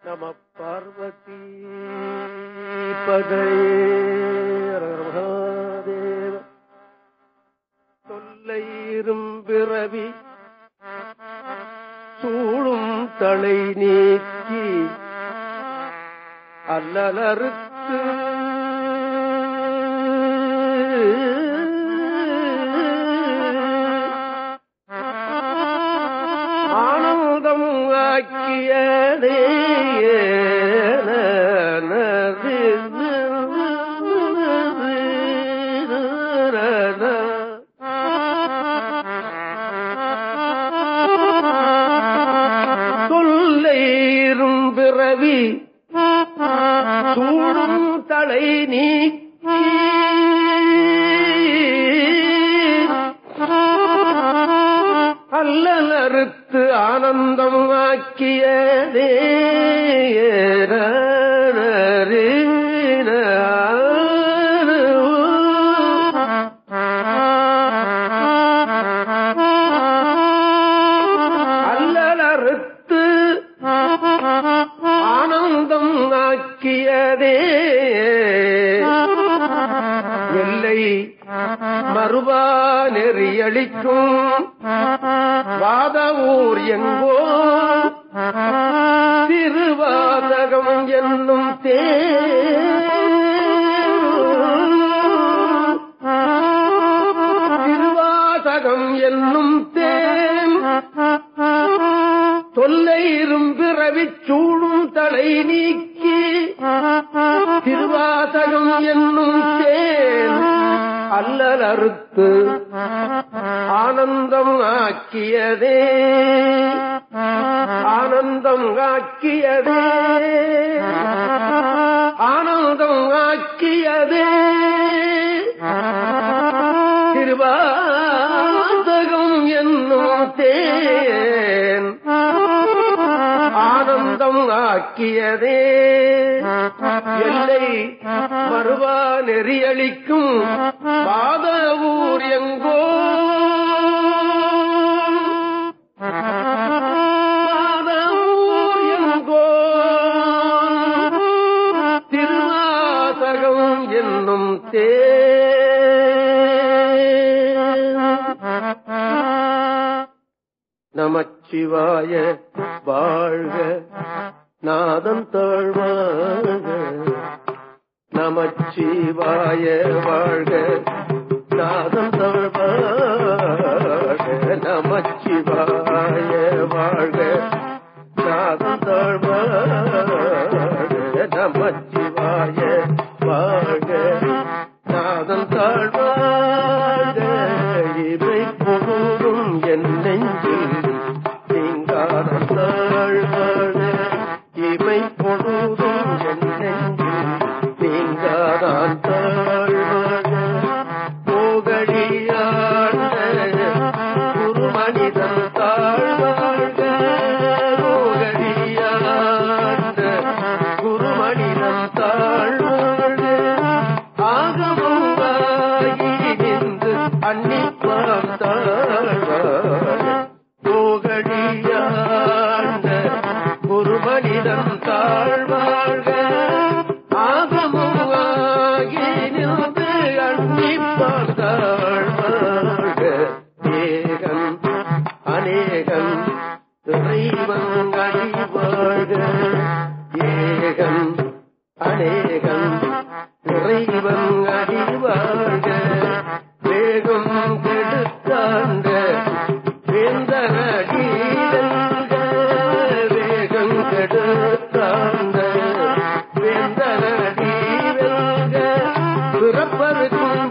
நம பார்வதி பதேரமகாதேவ தொல்லையிரும் பிறவி சூழும் தலை நீக்கி அல்லலறுத்து ஆனந்தம் ஆக்கியதே தொல்லைரும் பிறவி சூடும் தலை நீக்கி அல்லலறுத்து ஆனந்தம் ஆக்கியதே அல்லலறுத்து ஆனந்தம் ஆக்கியதே எல்லை மறுபா நெறியளிக்கும் வாத ஊர் எங்கோ திருவாதகம் என்னும் தே திருவாசகம் என்னும் தேன் தொல்லையிரும் பிறவிச் சூடும் தலை நீக்கி திருவாசகம் என்னும் தேன் அல்லல் அறுத்து ஆனந்தம் ஆக்கியதே ஆனந்தம் ஆக்கியதே ஆனந்தம் ஆக்கியதே திருவாசகம் என்னும் தேன் ஆனந்தம் ஆக்கியதே எல்லை மறுவா நெறியளிக்கும் வாத ஊர் எங்கோ வாத ஊர் எங்கோ திருவாசகம் என்னும் தே நமச்சிவாய வாழ்க நாதம் தாழ்வாக நமச்சிவாய வாழ்க நாதம் தாழ்வாக நமச்சிவாய வாழ்க நாதம் தாழ்வாக நமச்சிவாய வாழ்க நாதம் தாழ்வாக இவை பொருளும் என் நெஞ்சில் நீங்காரம் தாழ்வாக இவை பொழுதும் என் நெஞ்சில் நீங்காதான் தாழ்வாக போகடியாண்ட குரு மனிதன் தாழ்வாக போகடியாண்ட குரு மனிதன் தாழ்வாக ஆகமங்காயி நின்று அன்னிப்பான் தாழ்வாக போகடியாண்ட ஒரு மனிதன் தாழ்வாழ்க ஆகமுமாகி நின்று அன்னிப்பான் தாழ்வாழ்க ஏகன் அநேகன் இறைவன் அடிவாழ்க ஏகன் அநேகன் இறைவன் அடிவாழ்க வேகம் கெடுத்தாண்ட வேந்தனடி வெல்க வேகம் கெடுத்தாண்ட வேந்தனடி வெல்க பிறப்பருக்கும்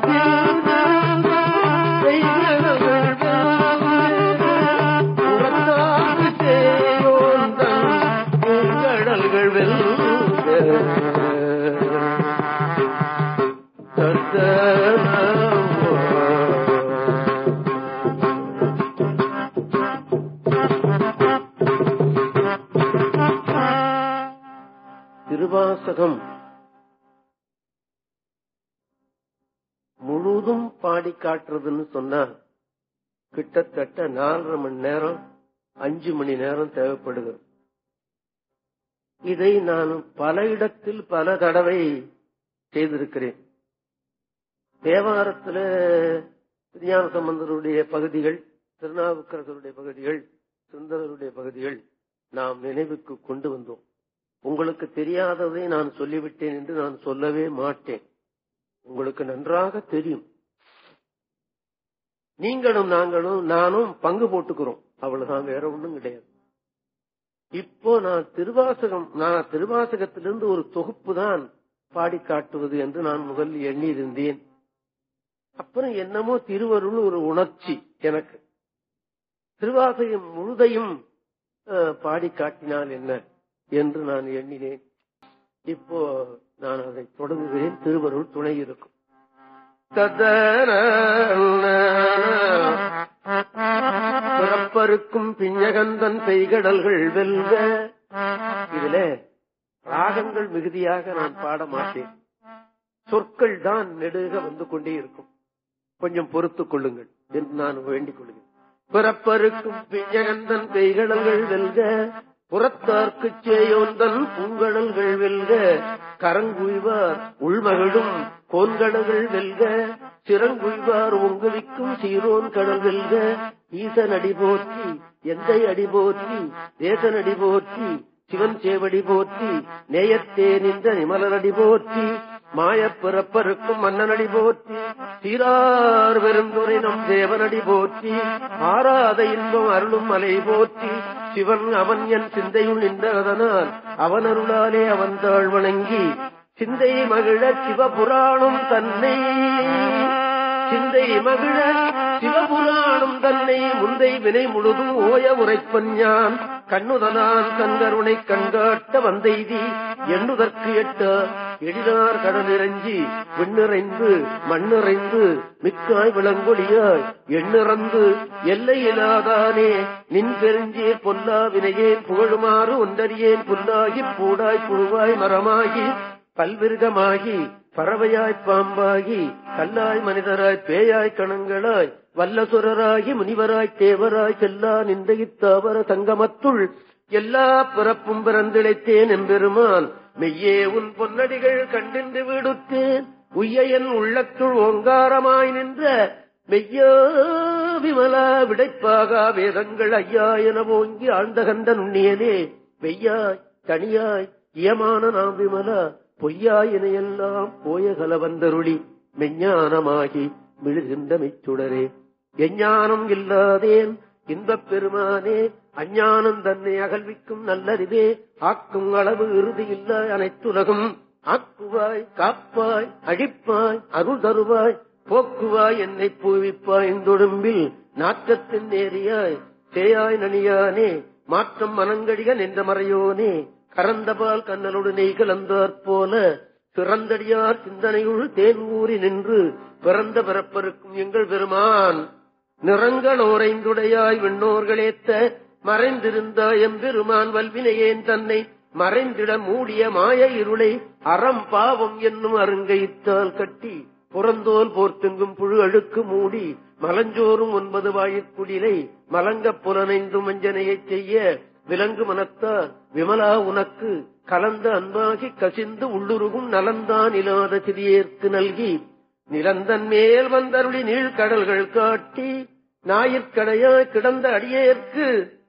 புறத்தாக்கு செய்யோந்தன் பூங்கடல்கள் வெல்க திருவாசகம் முழுதும் பாடி காட்டுறதுன்னு சொன்னா கிட்டத்தட்ட நாலரை மணி நேரம் அஞ்சு மணி நேரம் தேவைப்படுகிறது இதை நான் பல இடத்தில் பல தடவை செய்திருக்கிறேன் தேவாரத்துல திருஞான சம்பந்தருடைய பகுதிகள் திருநாவுக்கரசருடைய பகுதிகள் சுந்தரருடைய பகுதிகள் நாம் நினைவுக்கு கொண்டு வந்தோம் உங்களுக்கு தெரியாததை நான் சொல்லிவிட்டேன் என்று நான் சொல்லவே மாட்டேன் உங்களுக்கு நன்றாக தெரியும் நீங்களும் நாங்களும் நானும் பங்கு போட்டுக்கிறோம் அவ்வளவுதான் வேற ஒண்ணும் கிடையாது இப்போ நான் திருவாசகம் நான் திருவாசகத்திலிருந்து ஒரு தொகுப்பு தான் பாடி காட்டுவது என்று நான் முதல் எண்ணியிருந்தேன் அப்புறம் என்னமோ திருவருள் ஒரு உணர்ச்சி எனக்கு திருவாசகம் முழுதையும் அஹ், பாடி காட்டினால் என்ன என்று நான் எண்ணினேன் இப்போ நான் அதை தொடங்குகிறேன் திருவருள் துணை இருக்கும் பிறப்பருக்கும் பிஞ்சகந்தன் பெய்கடல்கள் வெல்க இதுல ராகங்கள் மிகுதியாக நான் பாட மாட்டேன் சொற்கள் தான் நெடுக வந்து கொண்டே இருக்கும் கொஞ்சம் பொறுத்துக் கொள்ளுங்கள் என்று நான் வேண்டிக் கொள்கிறேன் பிறப்பருக்கும் பிஞ்சகந்தன் பெய்கடல்கள் வெல்க புறத்தார்க்குச் சேயோந்தன் பூங்கடல்கள் வெல்க கரங்குய்வார் உள்மகளும் கோன்கடல்கள் வெல்க சிறங்குய்வார் ஒங்குவிக்கும் சீரோன் கடல் வெல்க ஈசன் அடி போற்றி எந்தை அடி போற்றி தேசன் அடி போற்றி சிவன் சேவடி போற்றி நேயத்தே நின்ற நிமலனடி போற்றி மாயப் பிறப்பருக்கும் மன்னனடி போற்றி சீரார் பெருந்துரை நம் தேவனடி போற்றி ஆராத இன்பம் அருளும் மலை போற்றி சிவன் அவன் என் சிந்தையுள் நின்றதனால் அவன் அருளாலே அவன் தாழ் வணங்கி சிந்தை மகிழ சிவபுராணம் தன்னை சிந்தை மகிழ சிவபுராணம் தன்னை முந்தை வினை முழுதும் ஓய உரைப்பன் யான் கண்ணுதலான் கண்கருணை கண்காட்ட வந்தெய்தி எண்ணுதற்கு எட்ட எழிலார் கடலிறஞ்சி விண்ணிறைந்து மண்ணிறைந்து மிக்காய் விளங்கொழியாய் எண்ணிறந்து எல்லையிலாதானே நின் பெருஞ்சீர் பொல்லா வினையேன் புகழுமாறு ஒன்றறியேன் புல்லாகி பூடாய் புழுவாய் மரமாகி பல்விருகமாகி பறவையாய் பாம்பாகி கல்லாய் மனிதராய் பேயாய் கணங்களாய் வல்லசுரராகி முனிவராய் தேவராய் செல்லா நின்ற இத்தாவர சங்கமத்துள் எல்லா பிறப்பும் பிறந்திழைத்தேன் எம்பெருமான் மெய்யே உன் பொன்னடிகள் கண்டின்று விடுத்தேன் உய்ய என் உள்ளத்துள் ஓங்காரமாய் நின்ற மெய்யா விமலா விடைப்பாகா வேதங்கள் ஐயா என ஓங்கி ஆழ்ந்த கண்ட நுண்ணியனே வெய்யாய் தனியாய் இயமான நாம் விமலா பொய்யாய் இணையெல்லாம் போய கலவந்தருளி மெஞ்ஞானமாகி மிழுகின்ற மெச்சுடரே எஞ்ஞானம் இல்லாதேன் இன்பப் பெருமானே அஞ்ஞானம் தன்னை அகல்விக்கும் நல்லறிவே ஆக்கும் அளவு இறுதி இல்ல அனைத்துலகும் ஆக்குவாய் காப்பாய் அழிப்பாய் அருள் தருவாய் போக்குவாய் என்னை பூவிப்பாய் தொடும்பில் நாற்றத்தின் நேரியாய் சேயாய் நனியானே மாற்றம் மனங்கடிக நின்ற மறையோனே கறந்தபால் கண்ணலோடு நெய் கலந்தாற் போல சிறந்தடியார் சிந்தனையுள் தேன் ஊறி நின்று பிறந்த பிறப்பருக்கும் எங்கள் பெருமான் நிறங்கள் ஓரைந்துடையாய் விண்ணோர்களேத்த மறைந்திருந்த எம்பெருமான் வல்வினையேன் தன்னை மறைந்திட மூடிய மாய இருளை அறம் பாவம் என்னும் அருங்கைத்தால் கட்டி புறந்தோல் போர்த்துங்கும் புழு அழுக்கு மூடி மலஞ்சோறும் ஒன்பது வாயிற்குடிலை மலங்கப் புலனைந்தும் வஞ்சனையைச் செய்ய விலங்கு மனத்தார் விமலா உனக்கு கலந்த அன்பாகி கசிந்து உள்ளுருகும் நலந்தான் இல்லாத சிறியேற்கு நல்கி நிலந்தன் மேல் வந்தருளி நீழ்கடல்கள் காட்டி ஞாயிற்கடையாய் கிடந்த அடியேற்கு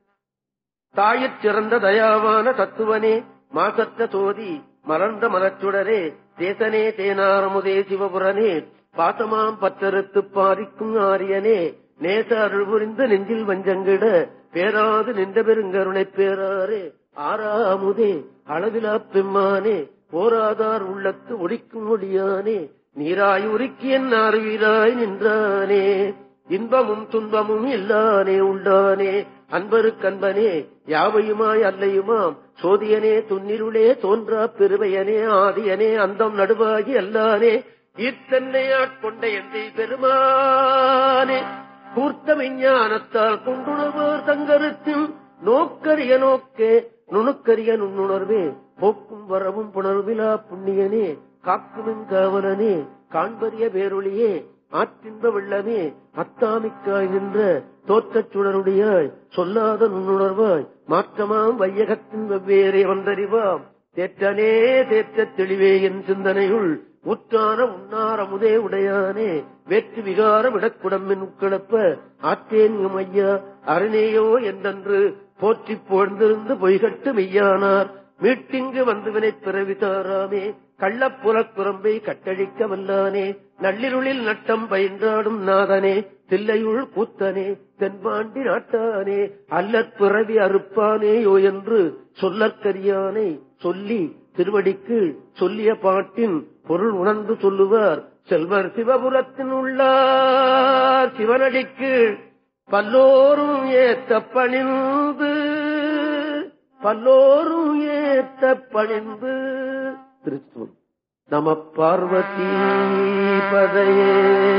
தாயிற் சிறந்த தயாவான தத்துவனே மாசற்ற சோதி மலர்ந்த மலச்சுடரே தேசனே தேனாரமுதே சிவபுரனே பாசமாம் பற்றறுத்து பாரிக்கும் ஆரியனே நேச அருள் புரிந்த நெஞ்சில் வஞ்சங்கிட பேராது நின்ற பெருங்கருணை பேராரே ஆறாமுதே அளவிலா பெம்மானே போராதார் உள்ளத்து ஒடிக்கும் ஒடியானே நீராய் உருக்கியன் ஆறுவீராய் நின்றானே இன்பமும் துன்பமும் இல்லானே உண்டானே அன்பருக்கன்பனே யாவையுமாய் அல்லையுமாம் சோதியனே துன்னிருளே தோன்றா பெருமையனே ஆதியனே அந்தம் நடுவாகி அல்லானே ஈர்த்தன்னை ஆட்கொண்ட எந்தை பெருமானே கூர்த்த விஞ்ஞானத்தால் கொண்டுணர்வோர் தங்கருத்தில் நோக்கரிய நோக்கே நுணுக்கரிய நுண்ணுணர்வே போக்கும் வரவும் புணர்விலா புண்ணியனே காக்குமின் காவலனே காண்பரிய பேரொழியே ஆற்றின்ப வெள்ளமே அத்தாமிக்காய் நின்ற தோற்றச் சுடருடையாய் சொல்லாத நுண்ணுணர்வாய் மாற்றமாம் வையகத்தின் வெவ்வேறே வந்தறிவாம் தேற்றனே தேற்றத் தெளிவே என் சிந்தனையுள் முற்றான உன்னார முதே உடையானே வேற்று விகாரம் இடக்குடம்பின் உட்கிழப்ப ஆற்றேன் எம் ஐயா அரணேயோ என்றென்று போற்றி புகழ்ந்திருந்து பொய்கட்டு மெய்யானார் மீட்டிங்கு வந்துவினை பிறவிதாராமே கள்ளப்புலக் குரம்பை கட்டழிக்க வல்லானே நள்ளிருளில் நட்டம் பயின்றாடும் நாதனே தில்லையுள் கூத்தனே தென்பாண்டி நாட்டானே அல்லற் பிறவி அறுப்பானேயோ என்று சொல்லற்கரியானை சொல்லி திருவடிக்கு சொல்லிய பாட்டின் பொருள் உணர்ந்து சொல்லுவார் செல்வர் சிவபுரத்தின் உள்ளார் சிவனடிக்கு பல்லோரும் ஏத்த பணிந்து பல்லோரும் ஏத்த பணிந்து திருச்சூர் நம பார்வதி பதையே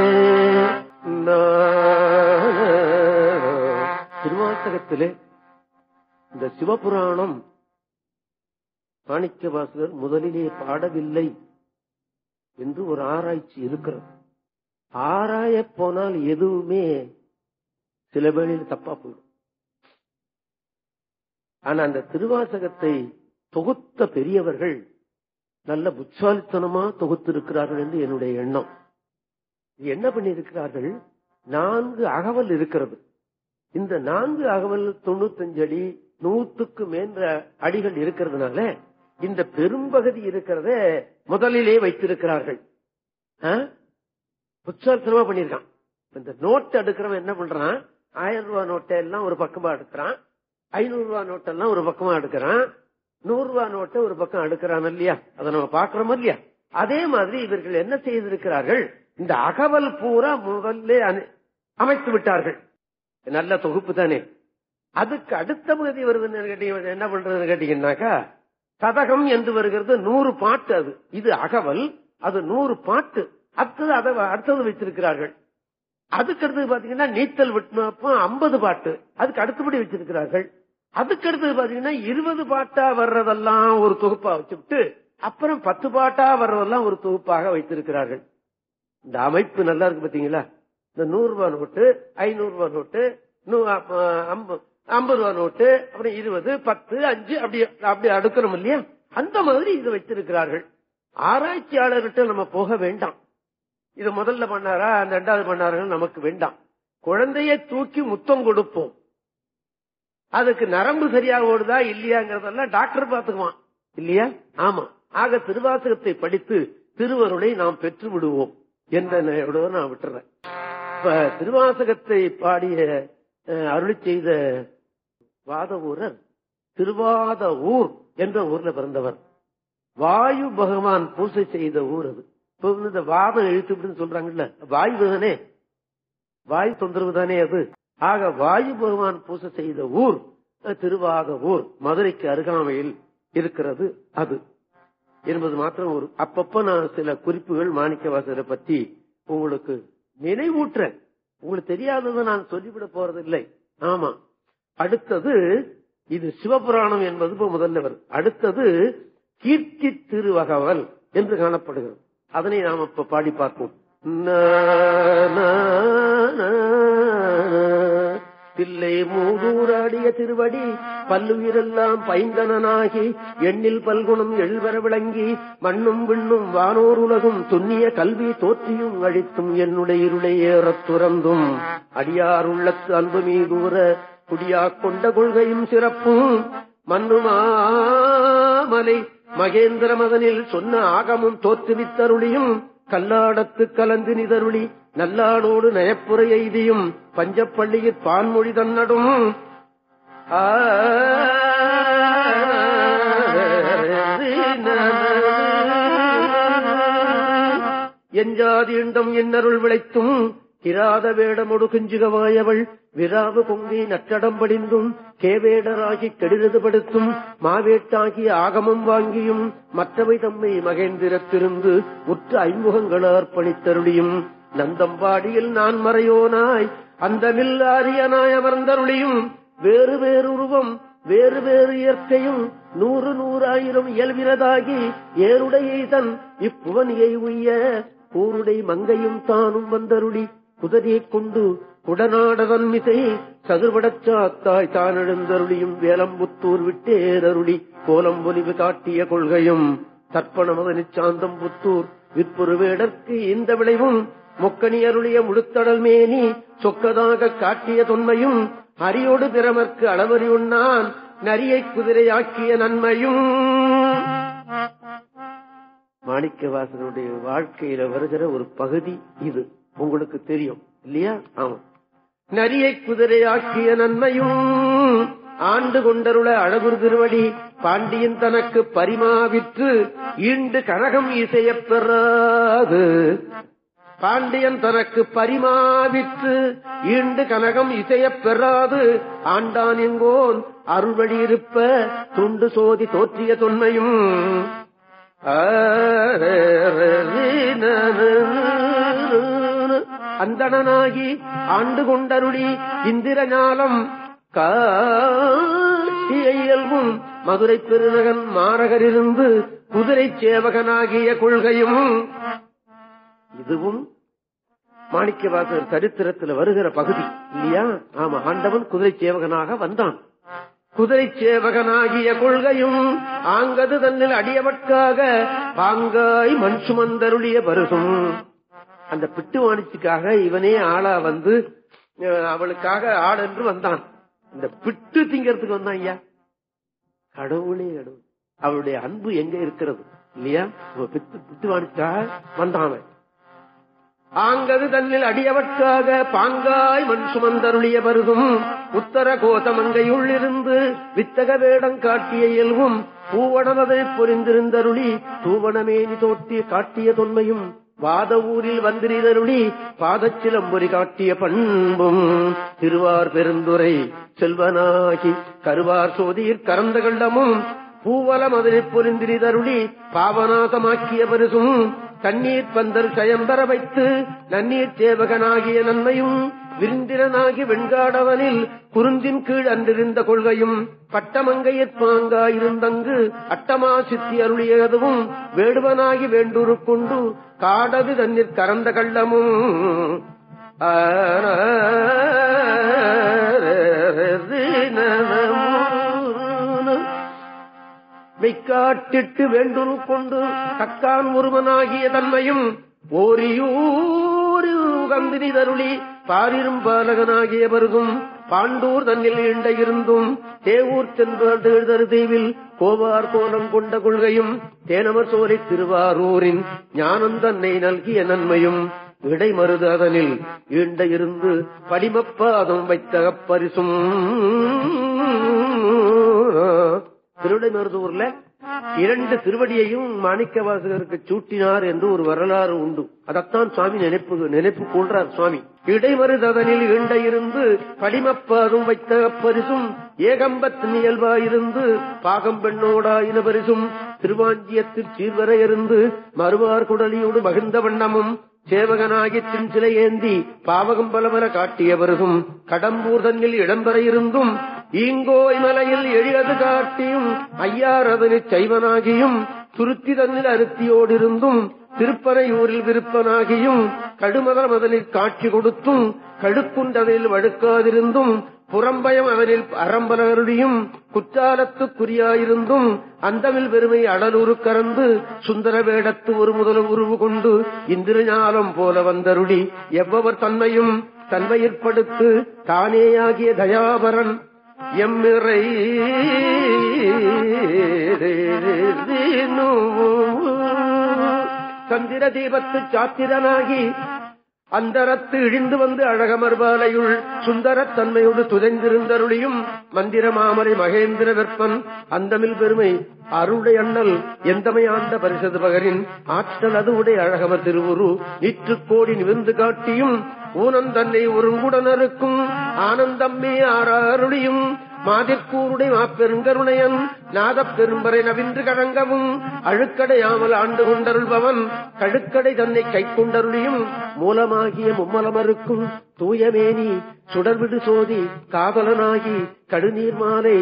திருவாசகத்திலே இந்த சிவபுராணம் மாணிக்க வாசகர் முதலிலே பாடவில்லை என்று ஒரு ஆராய்ச்சி இருக்கிறது ஆராய போனால் எதுவுமே சில வேளையில் தப்பா போயிடும் ஆனா அந்த திருவாசகத்தை தொகுத்த பெரியவர்கள் நல்ல புத்தாலித்தனமா தொகுத்திருக்கிறார்கள் என்று என்னுடைய எண்ணம் என்ன பண்ணியிருக்கிறார்கள் நான்கு அகவல் இருக்கிறது இந்த நான்கு அகவல் தொண்ணூத்தஞ்சு அடி நூத்துக்கு மேன்ற அடிகள் இருக்கிறதுனால இந்த பெரும்பகுதி இருக்கிறத முதலிலே வைத்திருக்கிறார்கள் புத்தாலித்தனமா பண்ணிருக்கான் இந்த நோட்டு எடுக்கிறவன் என்ன பண்றான் ஆயிரம் ரூபாய் நோட்டை எல்லாம் ஒரு பக்கமா எடுக்கிறான் ஐநூறு ரூபாய் நோட்டெல்லாம் ஒரு பக்கமா எடுக்கிறான் நூறு ரூபாய் நோட்டை ஒரு பக்கம் எடுக்கிறான் இல்லையா அதை நம்ம பாக்குறோம் இல்லையா அதே மாதிரி இவர்கள் என்ன செய்திருக்கிறார்கள் இந்த அகவல் பூரா முதல்ல அமைத்து விட்டார்கள் நல்ல தொகுப்பு தானே அதுக்கு அடுத்த பகுதி வருதுன்னு என்ன பண்றதுன்னு கேட்டீங்கன்னாக்கா சதகம் என்று வருகிறது நூறு பாட்டு அது இது அகவல் அது நூறு பாட்டு அடுத்தது அதை அடுத்தது வைத்திருக்கிறார்கள் அதுக்கு அடுத்தது பாத்தீங்கன்னா நீச்சல் விட்டுனப்போ ஐம்பது பாட்டு அதுக்கு அடுத்தபடி வச்சிருக்கிறார்கள் அதுக்கு அடுத்தது பாத்தீங்கன்னா இருபது பாட்டா வர்றதெல்லாம் ஒரு தொகுப்பா வச்சுட்டு அப்புறம் பத்து பாட்டா வர்றதெல்லாம் ஒரு தொகுப்பாக வைத்திருக்கிறார்கள் இந்த அமைப்பு நல்லா இருக்கு பாத்தீங்களா இந்த நூறு ரூபாய் நோட்டு ஐநூறு ரூபாய் நோட்டு ஐம்பது ரூபாய் நோட்டு அப்புறம் இருபது பத்து அஞ்சு அப்படி அப்படி அடுக்கணும் இல்லையா அந்த மாதிரி இது வைத்திருக்கிறார்கள் ஆராய்ச்சியாளர்கிட்ட நம்ம போக வேண்டாம் இது முதல்ல பண்ணாரா அந்த ரெண்டாவது பண்ணார்கள் நமக்கு வேண்டாம் குழந்தைய தூக்கி முத்தம் கொடுப்போம் அதுக்கு நரம்பு சரியாக ஓடுதா இல்லையாங்கிறதெல்லாம் டாக்டர் பாத்துக்குவான் இல்லையா ஆமா ஆக திருவாசகத்தை படித்து திருவருளை நாம் பெற்று விடுவோம் என்ற நான் விட்டுறேன் இப்ப திருவாசகத்தை பாடிய அருளி செய்த வாத ஊரர் திருவாத ஊர் என்ற ஊர்ல பிறந்தவர் வாயு பகவான் பூசை செய்த ஊர் அது இப்ப இந்த வாதம் இழுத்து சொல்றாங்கல்ல வாயு தானே வாயு தொந்தரவு தானே அது ஆக வாயு பகவான் பூசை செய்த ஊர் திருவாத ஊர் மதுரைக்கு அருகாமையில் இருக்கிறது அது என்பது மாத்திரம் ஒரு அப்பப்ப நான் சில குறிப்புகள் மாணிக்க வாசகரை பத்தி உங்களுக்கு நினைவூட்டுறேன் உங்களுக்கு தெரியாததை நான் சொல்லிவிட போறதில்லை ஆமா அடுத்தது இது சிவபுராணம் என்பது இப்ப முதல்ல வரும் அடுத்தது கீர்த்தி திருவகவல் என்று காணப்படுகிறது அதனை நாம் இப்ப பாடி பார்ப்போம் தில்லை மூதூராடிய திருவடி பல்லுயிரெல்லாம் பைந்தனாகி எண்ணில் பல்குணம் எழுவர விளங்கி மண்ணும் விண்ணும் வானோர் உலகும் துண்ணிய கல்வி தோற்றியும் அழித்தும் என்னுடைய இருளை ஏறத் துறந்தும் அடியார் உள்ளத்து அன்பு மீதூர குடியா கொண்ட கொள்கையும் சிறப்பும் மண்ணுமாமலை மகேந்திர மதனில் சொன்ன ஆகமும் தோற்றுவித்தருளியும் கல்லாடத்து கலந்து நிதருளி நல்லாடோடு நயப்புரை எய்தியும் பஞ்சப்பள்ளியிற் பான்மொழி தன்னடும் எஞ்சாதீண்டம் என்னருள் விளைத்தும் கிராத வேடமொடு குஞ்சுகவாயவள் விராவு பொங்கி நற்றடம் படிந்தும் கேவேடராகி கெடுதப்படுத்தும் மாவேட்டாகி ஆகமம் வாங்கியும் மற்றவை தம்மை மகேந்திரத்திருந்து உற்ற ஐமுகங்களார் பணித்தருளியும் நந்தம்பாடியில் நான் மறையோனாய் அந்தமில் ஆரியனாய் அமர்ந்தருளியும் வேறு வேறு உருவம் வேறு வேறு இயற்கையும் நூறு நூறாயிரம் இயல்பினதாகி ஏருடைய தன் இப்புவனியை உய்ய கூருடை மங்கையும் தானும் வந்தருளி குதிரையைக் கொண்டு குடநாடகன் மிசை சதுர்படச் சாத்தாய் தான் எழுந்தருளியும் வேலம்புத்தூர் விட்டேரருளி கோலம் ஒலிவு காட்டிய கொள்கையும் தர்ப்பணமதனிச் சாந்தம் புத்தூர் விற்பொரு வேடற்கு இந்த விளைவும் மொக்கனி அருளிய முழுத்தடல் மேனி சொக்கதாக காட்டிய தொன்மையும் அரியோடு பிறமர்க்கு அளவறி உண்ணான் நரியை குதிரையாக்கிய நன்மையும் மாணிக்கவாசனுடைய வாழ்க்கையில வருகிற ஒரு பகுதி இது உங்களுக்கு தெரியும் இல்லையா ஆமா நரியை குதிரையாக்கிய நன்மையும் ஆண்டு கொண்டருள அழகுர் திருவடி பாண்டியன் தனக்கு பரிமாவிற்று ஈண்டு கனகம் இசையப் பெறாது பாண்டியன் தனக்கு பரிமாவிற்று ஈண்டு கனகம் இசையப் பெறாது ஆண்டான் எங்கோன் அருள்வழி இருப்ப துண்டு சோதி தோற்றிய தொன்மையும் அந்தணனாகி ஆண்டு கொண்டருளி இந்திர ஞாலம் காட்டிய இயல்பும் மதுரை பெருநகன் மாநகரிலிருந்து குதிரை சேவகனாகிய கொள்கையும் இதுவும் மாணிக்கவாசகர் சரித்திரத்தில் வருகிற பகுதி இல்லையா ஆமா ஆண்டவன் குதிரை சேவகனாக வந்தான் குதிரை சேவகனாகிய கொள்கையும் ஆங்கது தன்னில் அடியவட்காக பாங்காய் மண் சுமந்தருளிய பருகும் அந்த பிட்டு வாணிச்சுக்காக இவனே ஆளா வந்து அஹ், அவளுக்காக ஆள் என்று வந்தான் இந்த பிட்டு திங்கிறதுக்கு வந்தான் ஐயா கடவுளே கடவுள் அவளுடைய அன்பு எங்க இருக்கிறது இல்லையா இவ பித்து பிட்டு வாணிச்சுக்காக வந்தான் அவன் ஆங்கது தன்னில் அடியவற்காக பாங்காய் மண் சுமந்தருளிய பருகும் உத்தர கோதமங்கையுள்ளிருந்து வித்தக வேடம் காட்டிய இயல்பும் பூவடமதை பொறிந்திருந்தருளி தூவனமேனி தோட்டி காட்டிய தொன்மையும் வாத ஊரில் வந்திரிதருளி பாதச்சிலம்பொறி காட்டிய பண்பும் திருவார் பெருந்துரை செல்வனாகி கருவார் சோதியிற் கறந்த கண்டமும் பூவல மதுரை பொருந்திரிதருளி பாவநாசமாக்கிய பரிசும் தண்ணீர் பந்தல் கயம்பர வைத்து நன்னீர் சேவகனாகிய நன்மையும் விருந்திரனாகி வெண்காடவனில் குருந்தின் கீழ் அன்றிருந்த கொள்கையும் பட்டமங்கையற் பாங்காயிருந்தங்கு அட்டமா சித்தி அருளியதுவும் வேடுவனாகி வேண்டுரு கொண்டு காடது தண்ணீர் கறந்த கள்ளமும் மெய்க்காட்டிட்டு வேண்டுரு கொண்டு தக்கான் ஒருவனாகிய தன்மையும் ஓரியூரில் உகந்தினி தருளி பாரிரும் பாலகனாகிய பருகும் பாண்டூர் தன்னில் இண்ட இருந்தும் தேவூர் சென்று தீவில் கோவார் கோலம் கொண்ட கொள்கையும் தேனமர் சோலை திருவாரூரின் ஞானம் தன்னை நல்கிய நன்மையும் இடைமருது அதனில் ஈண்ட இருந்து படிமப்பாதம் வைத்த பரிசும் திருவிடைமருதூர்ல இரண்டு திருவடியையும் மாணிக்கவாசகருக்கு சூட்டினார் என்று ஒரு வரலாறு உண்டு அதத்தான் சுவாமி நினைப்பு நினைப்பு கொள்றார் சுவாமி இடைமருதனில் இண்ட இருந்து படிமப்பாதும் வைத்த பரிசும் ஏகம்பத் இயல்பாயிருந்து பாகம் பெண்ணோடாயின பரிசும் திருவாஞ்சியத்தில் சீர்வர இருந்து மறுவார் குடலியோடு மகிழ்ந்த வண்ணமும் சேவகனாகி சிலை ஏந்தி பாவகம் பலபல காட்டியவருகும் கடம்பூர் தன்னில் இடம்பெற இருந்தும் ஈங்கோய் மலையில் எழியது காட்டியும் ஐயாரதனிச் சைவனாகியும் துருத்தி தன்னில் அருத்தியோடிருந்தும் திருப்பனையூரில் விருப்பனாகியும் கடுமதர் மதனில் காட்சி கொடுத்தும் கடுக்குண்டதில் வழுக்காதிருந்தும் புறம்பயம் அவனில் அறம்பலருடையும் குற்றாலத்துக்குரியாயிருந்தும் அந்தமில் பெருமை அடலூரு கறந்து சுந்தர வேடத்து ஒரு முதல் உருவு கொண்டு இந்திரஞாலம் போல வந்தருளி எவ்வவர் தன்மையும் தன்மையிற்படுத்து தானேயாகிய தயாபரன் எம்மிறை சந்திர தீபத்து சாத்திரனாகி அந்தரத்து இழிந்து வந்து அழகமர்பாலையுள் சுந்தரத் தன்மையோடு துதைந்திருந்தருளியும் மந்திர மாமரை மகேந்திர வெப்பன் அந்தமில் பெருமை அருளை அண்ணல் எந்தமை ஆண்ட பரிசது பகரின் ஆற்றல் அது உடைய அழகமர் திருவுரு இற்று கோடி நிமிர்ந்து காட்டியும் ஊனம் தன்னை ஒருங்குடனருக்கும் ஆனந்தம்மே ஆறாருளியும் மாதிற்கூருடை மாப்பெருங்கருணையன் நாதப் பெரும்பரை நவின்று கடங்கவும் அழுக்கடையாமல் ஆண்டு கொண்டருள்பவன் கழுக்கடை தன்னை கை கொண்டருளியும் மூலமாகிய மும்மலமருக்கும் தூயமேனி சுடர்விடு சோதி காதலனாகி கடுநீர் மாலை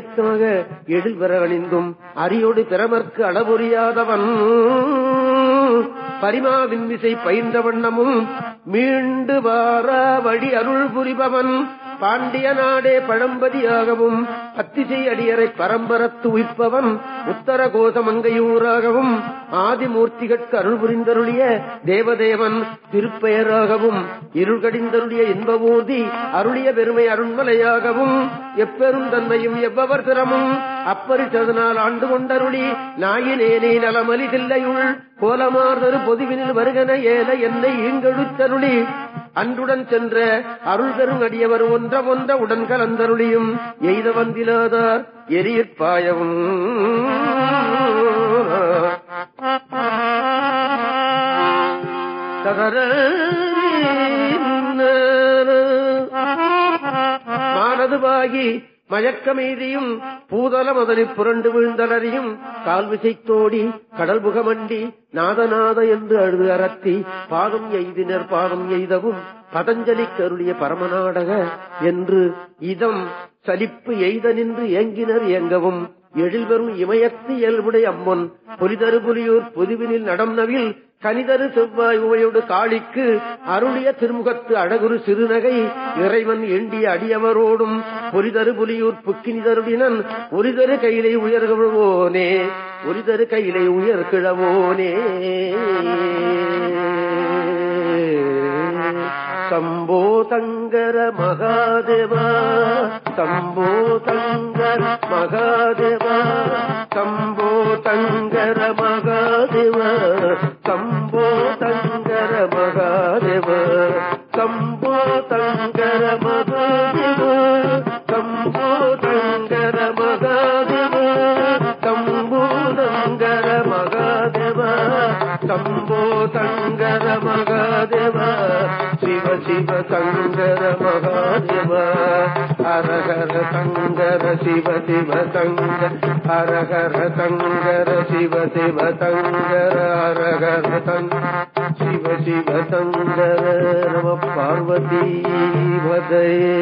ஏழுடைக்காக எழில் வர அணிந்தும் அரியோடு பிறமர்க்கு அளபுரியாதவன் பரிமாவின் விசை பயின்ற வண்ணமும் மீண்டு வார வழி அருள் புரிபவன் பாண்டிய நாடே பழம்பதியாகவும் அத்திசை அடியரை பரம்பரத்து உயிப்பவன் உத்தர கோசமங்கையூராகவும் ஆதிமூர்த்திகட்கு அருள் புரிந்தருளிய தேவதேவன் திருப்பெயராகவும் இருள்கடிந்தருளிய இன்பபூதி அருளிய பெருமை அருண்மலையாகவும் எப்பெரும் தன்மையும் எவ்வவர் திறமும் அப்பரிசதனால் ஆண்டு கொண்டருளி நாயினேனே நலமலிதில்லையுள் கோலமார்தரு பொதுவினில் வருகன ஏல என்னை ஈங்கெழுத்தருளி அன்றுடன் சென்ற அருள் பெரும் அடியவர் ஒன்ற ஒன்ற உடன் கலந்தருளியும் எய்த வந்திலாதார் எரியற்பாயவும் மானதுவாகி மயக்கமெய்தியும் பூதல முதலி புரண்டு வீழ்ந்தலறியும் கால் விசைத்தோடி கடல் புகமண்டி நாதநாத என்று அழுது அரத்தி பாதம் எய்தினர் பாதம் எய்தவும் பதஞ்சலி கருளிய பரமநாடக என்று இதம் சலிப்பு எய்த நின்று ஏங்கினர் ஏங்கவும் எழில் வரும் இமயத்து இயல்புடைய அம்மன் பொலிதரு புலியூர் பொதுவினில் நடம்னவில் கனிதரு செவ்வாய் உமையோடு காளிக்கு அருளிய திருமுகத்து அழகுரு சிறுநகை இறைவன் எண்டிய அடியவரோடும் பொலிதரு புலியூர் புக்கினிதருடினன் ஒரிதரு கையிலை உயர்கிழவோனே ஒரிதரு கையிலை உயர் கிழவோனே சம்போ தங்கர மகாதேவா சம்போ தங்கர மகாதேவா சம்போ தங்கர மகாதேவா சம்போ தங்கர மகாதேவா சம்போ தங்கர மகாதேவா சம்போ தங்கர மகாதேவா சம்போ தங்கர மகாதேவா சம்போ தங்கர மகாதேவா சிவ சிவ சங்கர மகாதேவ ஹரஹர சங்கர சிவ சிவ சங்கர ஹரஹர சங்கர சிவ சிவ சங்கர ஹரஹர சங்கர சிவ சிவ சங்கர நம பார்வதி வதையே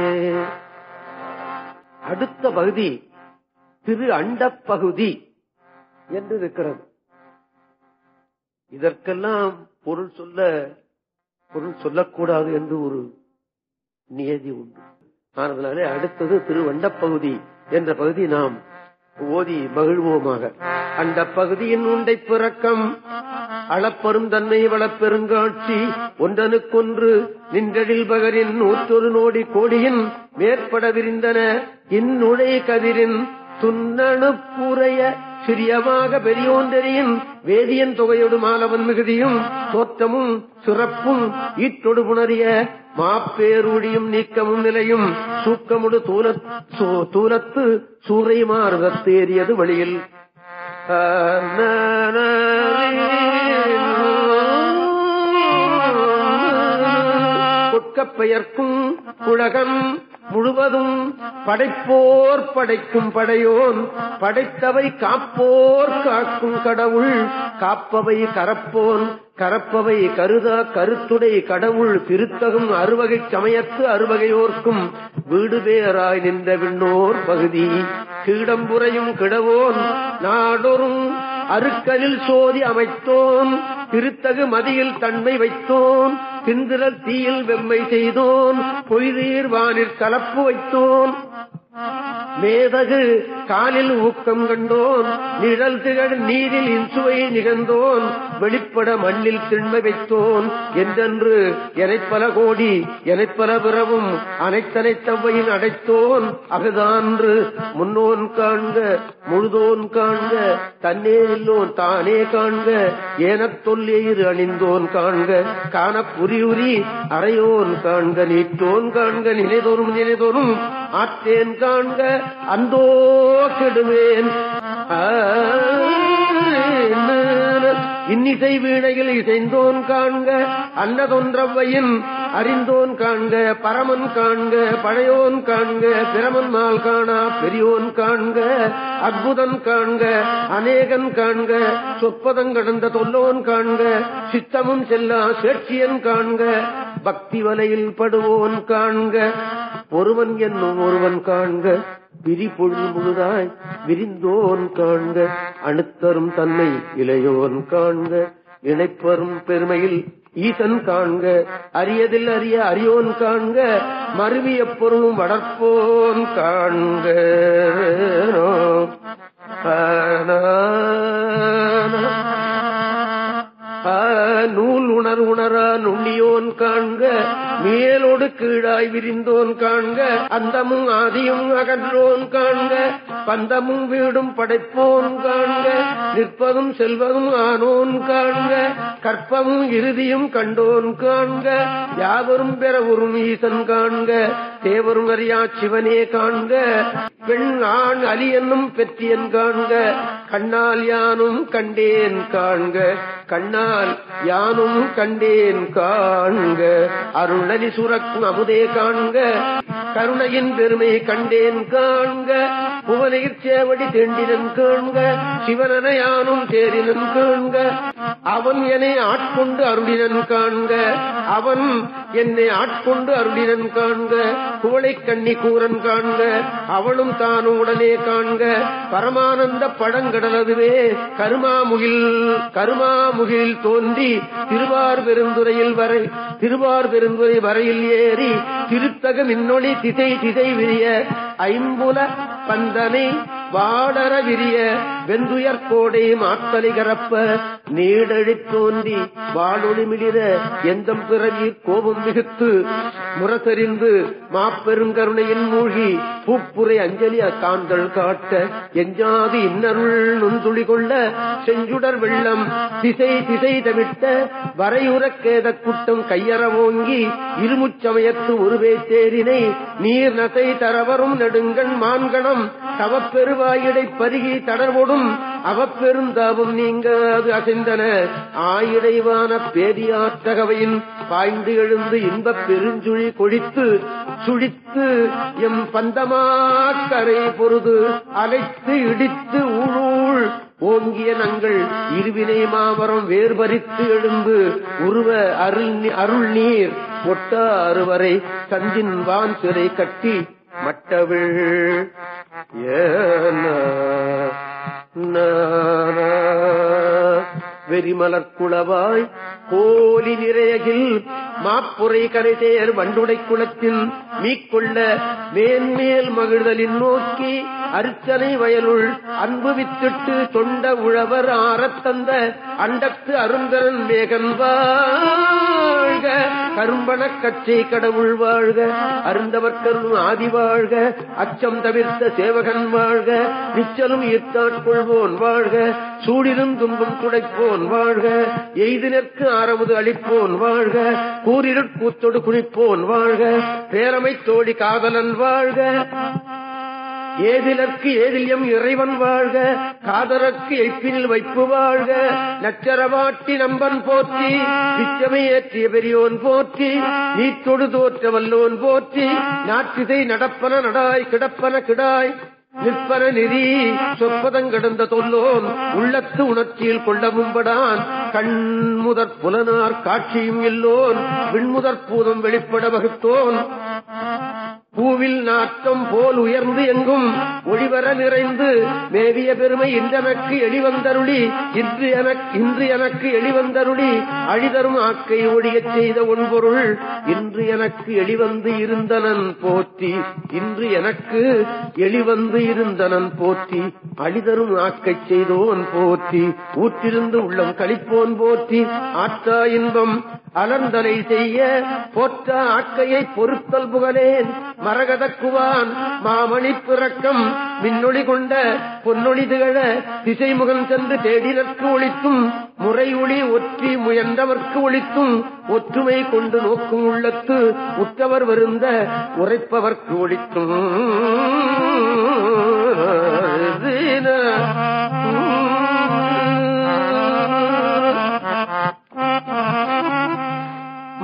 அடுத்த பகுதி திரு அண்டப் பகுதி என்று இருக்கிறது இதற்கெல்லாம் பொருள் சொல்ல பொருள் சொல்லக்கூடாது என்று ஒரு நியதி உண்டு ஆனதுனாலே அடுத்தது திருவண்டப்பகுதி என்ற பகுதி நாம் ஓதி மகிழ்வோமாக அந்த பகுதியின் உண்டை பிறக்கம் அளப்பெரும் தன்மை வளப்பெருங்காட்சி ஒன்றனுக்கொன்று நின்றடில் பகரின் நூற்றொரு நோடி கோடியின் மேற்பட விரிந்தன இந்நுழை கதிரின் துன்னணுப்புறைய சிறியமாக பெரியோந்தரியின் வேதியன் தொகையோடு மாலவன் மிகுதியும் தோற்றமும் சிறப்பும் ஈட்டொடு புணரிய மாப்பேரூடியும் நீக்கமும் நிலையும் சூக்கமுடு தூல தூலத்து சூறை மாறுதத்து ஏறியது வழியில் கொட்கப் பெயர்க்கும் குழகன் முழுவதும் படைப்போர் படைக்கும் படையோன் படைத்தவை காப்போர் காக்கும் கடவுள் காப்பவை கரப்போன் கரப்பவை கருதா கருத்துடை கடவுள் திருத்தகும் அறுவகை சமயத்து அறுவகையோர்க்கும் வீடு பேராய் நின்ற விண்ணோர் பகுதி கீடம்புறையும் கிடவோன் நாடொரும் அருக்கலில் சோதி அமைத்தோன் திருத்தகு மதியில் தன்மை வைத்தோன் திந்திரல் தீயில் வெம்மை செய்தோன் பொய்தீர் வானிற் கலப்பு வைத்தோன் மேதகு காலில் ஊக்கம் கண்டோன் நிழல் திகழ் நீரில் இன்சுவை நிகழ்ந்தோன் வெளிப்பட மண்ணில் திண்மை வைத்தோன் என்றென்று எனைப்பல கோடி எனைப்பல பிறவும் அனைத்தனைத்தவையின் அடைத்தோன் அகுதான்று முன்னோன் காண்க முழுதோன் காண்க தன்னே இல்லோன் தானே காண்க ஏனத் தொல்லையிரு அணிந்தோன் காண்க காண புரியுரி அறையோன் காண்க நீட்டோன் காண்க நினைதோறும் நினைதோறும் ஆற்றேன் காண்க அந்தோ கெடுவேன் இன்னிசை வீணையில் இசைந்தோன் காண்க அன்னதொன்றவையின் அறிந்தோன் காண்க பரமன் காண்க பழையோன் காண்க பிரமன் மால் காணா பெரியோன் காண்க அற்புதன் காண்க அநேகன் காண்க சொற்பதம் கடந்த தொல்லோன் காண்க சித்தமும் செல்லா சேட்சியன் காண்க பக்தி வலையில் படுவோன் காண்க ஒருவன் என்னும் ஒருவன் காண்க விரி பொழுது முழுதாய் விரிந்தோன் காண்க அணுத்தரும் தன்மை இளையோன் காண்க இணைப்பெறும் பெருமையில் ஈசன் காண்க அரியதில் அறிய அரியோன் காண்க மருவிய பொருளும் வளர்ப்போன் காண்க ஆ, நூல் உணர் உணரா நுண்ணியோன் காண்க மேலோடு கீழாய் விரிந்தோன் காண்க அந்தமும் ஆதியும் அகன்றோன் காண்க பந்தமும் வீடும் படைப்போன் காண்க நிற்பதும் செல்வதும் ஆனோன் காண்க கற்பமும் இறுதியும் கண்டோன் காண்க யாவரும் பெறவுறும் ஈசன் காண்க தேவரும் அறியா சிவனே காண்க பெண் ஆண் அலி என்னும் பெற்றியன் காண்க கண்ணால் யானும் கண்டேன் காண்க கண்ணால் யானும் கண்டேன் காண்க அருளலி சுரக்கும் அமுதே காண்க கருணையின் பெருமை கண்டேன் காண்க புவனையிற் சேவடி தேண்டினன் காண்க சிவனன யானும் தேரினன் காண்க அவன் என்னை ஆட்கொண்டு அருளினன் காண்க அவன் என்னை ஆட்கொண்டு அருளினன் காண்க குவளை கண்ணி கூறன் காண்க அவளும் தானும் உடனே காண்க பரமானந்த பழங்கடலதுவே கருமாமுகில் கருமாமுகில் தோன்றி திருவார் பெருந்துறையில் வரை திருவார் பெருந்துறை வரையில் ஏறி திருத்தக மின்னொளி திசை திசை விரிய ஐம்புல பந்தனை வாடர விரிய வெந்துயர் கோடை மாத்தலை கரப்ப நீடழித் தோன்றி வாழொளி மிளிர எந்தம் பிறவி கோபம் மிகுத்து முரசறிந்து மாப்பெருங்கருணையின் மூழ்கி பூப்புரை அஞ்சலி காந்தள் காட்ட எஞ்சாது இன்னருள் நுண்துளி கொள்ள செஞ்சுடர் வெள்ளம் திசை திசை தவிட்ட வரையுறக் கேத கூட்டம் கையற ஓங்கி இருமுச்சமயத்து ஒருவே தேரினை நீர் நசை தரவரும் நெடுங்கண் மான்கணம் தவப்பெருவாயிடை பருகி தடர்வொடும் அவப்பெருந்தாவும் நீங்க அது அசைந்தன ஆயிடைவான பேரியாற்றகவையின் பாய்ந்து எழுந்து இன்பப் பெருஞ்சுழி கொழித்து சுழித்து எம் பந்தமாக்கரை பொருது அலைத்து இடித்து ஊழூள் ஓங்கிய நங்கள் இருவினை மாமரம் வேர்பரித்து எழுந்து உருவ அருள் அருள் நீர் ஒட்ட அறுவரை சந்தின் வான் சிறை கட்டி மட்டவிழ் ஏன வெறிமலர்குளவாய் கோலி நிறையகில் மாப்புரை கரைதேர் வண்டுடை குளத்தில் மீக்கொள்ள மேன்மேல் மகிழ்தலின் நோக்கி அர்ச்சனை வயலுள் அன்பு வித்திட்டு தொண்ட உழவர் ஆரத்தந்த அண்டத்து அருந்தரன் மேகன் வாழ்க கரும்பணக் கச்சை கடவுள் வாழ்க அருந்தவர்க்கரும் ஆதி வாழ்க அச்சம் தவிர்த்த சேவகன் வாழ்க நிச்சலும் ஈர்த்தாட்கொள்வோன் வாழ்க சூடினும் துன்பம் துடைப்போன் வாழ்க எய்தினற்கு ஆரமுது அளிப்போன் வாழ்க கூறிருட் கூத்தொடு குளிப்போன் வாழ்க பேரமை தோழி காதலன் வாழ்க ஏதிலற்கு ஏதில்யம் இறைவன் வாழ்க காதரற்கு எய்ப்பினில் வைப்பு வாழ்க நச்சரவாட்டி நம்பன் போற்றி பிச்சமை ஏற்றிய பெரியோன் போற்றி நீத்தொடு தோற்ற வல்லோன் போற்றி நாட்டிசை நடப்பன நடாய் கிடப்பன கிடாய் நிற்பன நெறி சொப்பதங்கடந்த தொல்லோன் உள்ளத்து உணர்ச்சியில் கொள்ளவும்படான் கண்முதற் புலனார் காட்சியும் இல்லோன் விண்முதற் பூதம் வெளிப்பட வகுத்தோன் பூவில் நாட்டம் போல் உயர்ந்து எங்கும் ஒளிவர நிறைந்து மேவிய பெருமை இன்றனக்கு எளிவந்தருளி இன்று எனக்கு இன்று எனக்கு எளிவந்தருளி அழிதரும் ஆக்கை ஒழியச் செய்த ஒன்பொருள் இன்று எனக்கு எளிவந்து இருந்தனன் போற்றி இன்று எனக்கு எளிவந்து இருந்தனன் போற்றி அழிதரும் ஆக்கைச் செய்தோன் போற்றி ஊற்றிருந்து உள்ளம் கழிப்போன் போற்றி ஆற்றா இன்பம் அலர்ந்தலை செய்ய போற்ற ஆக்கையை பொருத்தல் புகழேன் மரகதக்குவான் மாமணி பிறக்கம் மின்னொளி கொண்ட பொன்னொளி திகழ திசைமுகன் சென்று தேடினற்கு ஒளித்தும் முறை ஒளி ஒற்றி முயன்றவர்க்கு ஒளித்தும் ஒற்றுமை கொண்டு நோக்கும் உள்ளத்து உற்றவர் வருந்த உரைப்பவர்க்கு ஒளித்தும்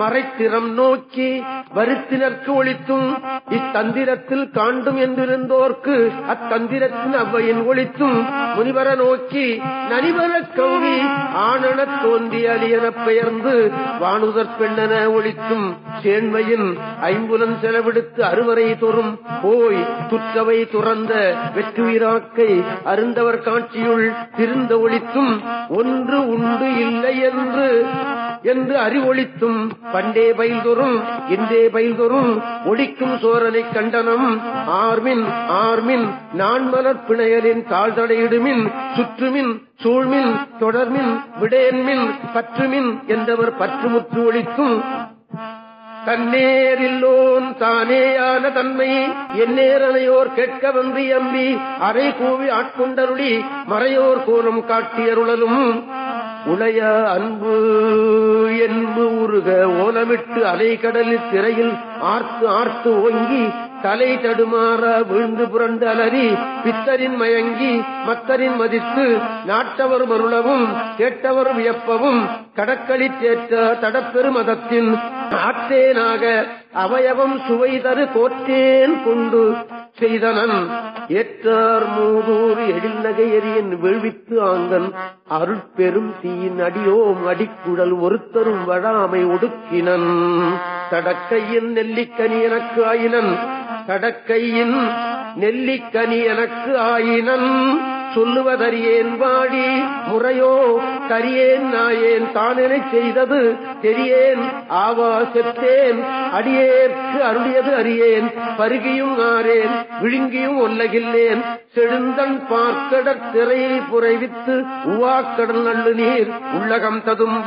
மறைத்திறம் நோக்கி வருத்தினர்க்கு ஒளித்தும் இத்தந்திரத்தில் காண்டும் என்றிருந்தோர்க்கு அத்தந்திரத்தின் அவ்வையின் ஒளித்தும் முனிவர நோக்கி நனிவர கௌரி ஆணனத் தோன்றி அலியனப் பெயர்ந்து வானுதற் பெண்ணென ஒளித்தும் சேண்மையின் ஐம்புலன் செலவிடுத்து அறுவரை தோறும் போய் துற்றவை துறந்த வெற்றுயிராக்கை அருந்தவர் காட்சியுள் திருந்த ஒளித்தும் ஒன்று உண்டு இல்லை என்று என்று அறிவொளித்தும் பண்டே பயில்தொறும் இன்றே பயில்தொறும் ஒழிக்கும் சோரனை கண்டனம் ஆர்மின் ஆர்மின் நான்மலர் பிணையலின் தாழ்தடையிடுமின் சுற்றுமின் சூழ்மின் தொடர்மின் விடேன்மின் பற்றுமின் என்றவர் பற்றுமுற்று ஒழித்தும் தன்னேரில்லோன் தானேயான தன்மை எந்நேரனையோர் கேட்க வந்து எம்பி அரை கூவி ஆட்கொண்டருளி மறையோர் கோலம் காட்டியருளலும் உடைய அன்பு என்பு உருக ஓலமிட்டு அலைகடலில் திரையில் ஆர்த்து ஆர்த்து ஓங்கி தலை தடுமாற விழுந்து புரண்டு அலறி பித்தரின் மயங்கி மத்தரின் மதித்து நாட்டவர் மருளவும் கேட்டவர் வியப்பவும் கடக்களி தேற்ற தடப்பெரு மதத்தின் ஆற்றேனாக அவயவம் சுவை தரு கோற்றேன் கொண்டு செய்தனன் ஏற்றார் மூதூர் எழில் நகை எரியன் வீழ்வித்து ஆங்கன் அருட்பெரும் தீயின் அடியோம் அடிக்குழல் ஒருத்தரும் வழாமை ஒடுக்கினன் தடக்கையின் நெல்லிக்கனி எனக்கு ஆயினன் தடக்கையின் நெல்லிக்கனி எனக்கு ஆயினன் சொல்லுவதறியேன் வாடி முறையோ கரியேன் நாயேன் தானென செய்தது தெரியேன் ஆவா செத்தேன் அடியேற்கு அருளியது அறியேன் பருகியும் ஆறேன் விழுங்கியும் ஒல்லகில்லேன் செழுந்தன் பார்க்கடற் திரையை புரைவித்து உவாக்கடல் நல்லு நீர் உள்ளகம் ததும்ப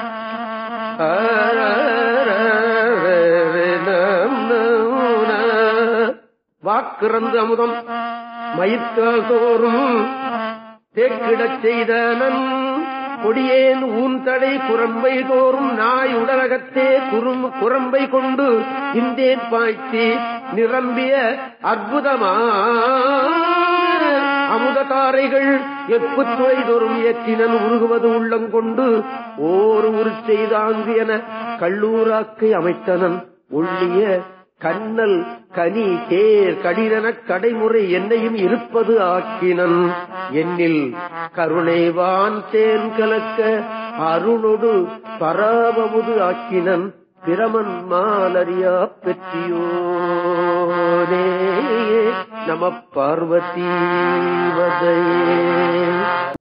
வாக்கிறந்து அமுதம் மயிர்கால் தோறும் தேக்கிடச் செய்தனன் கொடியேன் ஊந்தடை குரம்பை தோறும் நாய் உடலகத்தே குறும் குரம்பை கொண்டு இந்தேன் பாய்ச்சி நிரம்பிய அற்புதமா அமுததாரைகள் எப்புத்துறை தோறும் இயற்றினன் உருகுவது உள்ளங்கொண்டு ஓர் உரு செய்தாங்கு என கல்லூராக்கை அமைத்தனன் ஒள்ளிய கண்ணல் கனி தேர் கடினக் கடைமுறை என்னையும் இருப்பது ஆக்கினன் என்னில் கருணைவான் தேன் கலக்க அருளொடு பராபமுது ஆக்கினன் பிரமன் மாலரியா பெற்றியோனே நம பார்வதி வதையே